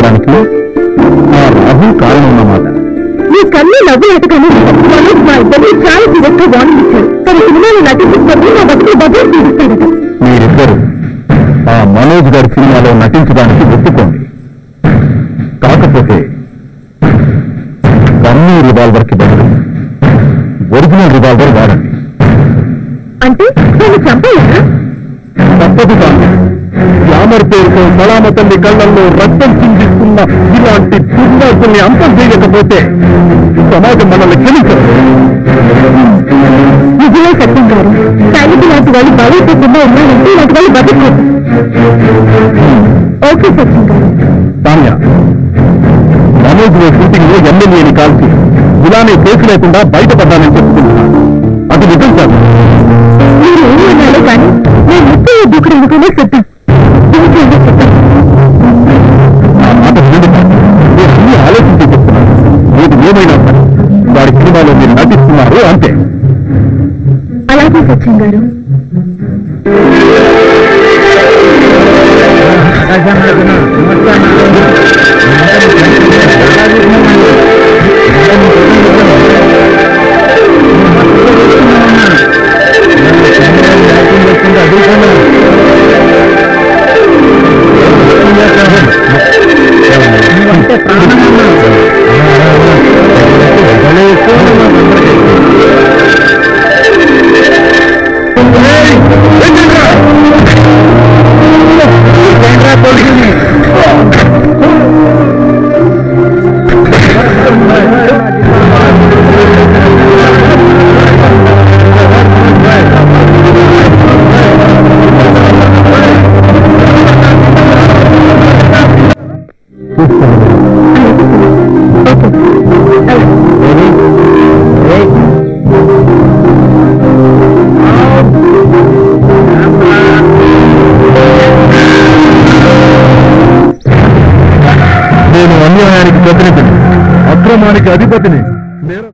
పోవడానికి ఆ రాహు కారణం అన్నమాట మీ కళ్ళు నవ్వులాటగానే మనోజ్ మా ఇద్దరిని చాలా సీరియస్ గా వార్నింగ్ ఇచ్చారు తన సినిమాలో నటించుకొని నా బతుకు బదులు తీరుస్తాడట మీరిద్దరు ఆ మనోజ్ గారి సినిమాలో నటించడానికి ఒప్పుకోండి కాకపోతే డమ్మీ రివాల్వర్ కి బదులు ఒరిజినల్ రివాల్వర్ వాడండి అంటే నేను చంపాలనా తప్పదు కాదు గ్లామర్ పేరుతో సలామతల్లి కళ్ళల్లో రక్తం చిందిస్తున్న ఇలాంటి దుర్మార్గుల్ని అంతం చేయకపోతే సమాజం మనల్ని క్షమించదు నిజమే సత్యం గారు సైనికు లాంటి వాళ్ళు బలైపోకుండా ఉన్నారంటే ఇలాంటి వాళ్ళు బతకలేదు ఓకే సత్యం గారు సామ్య మనోజ్ లో షూటింగ్ లో ఎమ్మెల్యేని కాల్చి ఇలానే కేసు లేకుండా బయటపడ్డానని చెప్పుకుంటున్నా అది నిజం కాదు మీరు ఏమి అన్నారో కానీ నేను ముఖ్య దూకుడు ఎందుకనే సత్యం ఇంకేంటో సత్యం నా మాట వినండి సార్. నేను అన్ని ఆలోచించి చెప్తున్నాను మీకు ఏమైనా సరే వాడి సినిమాలో మీరు నటిస్తున్నారు అంతే అలాగే సత్యం గారు నేను అన్యాయానికి ప్రతినిధిని అక్రమానికి అధిపతిని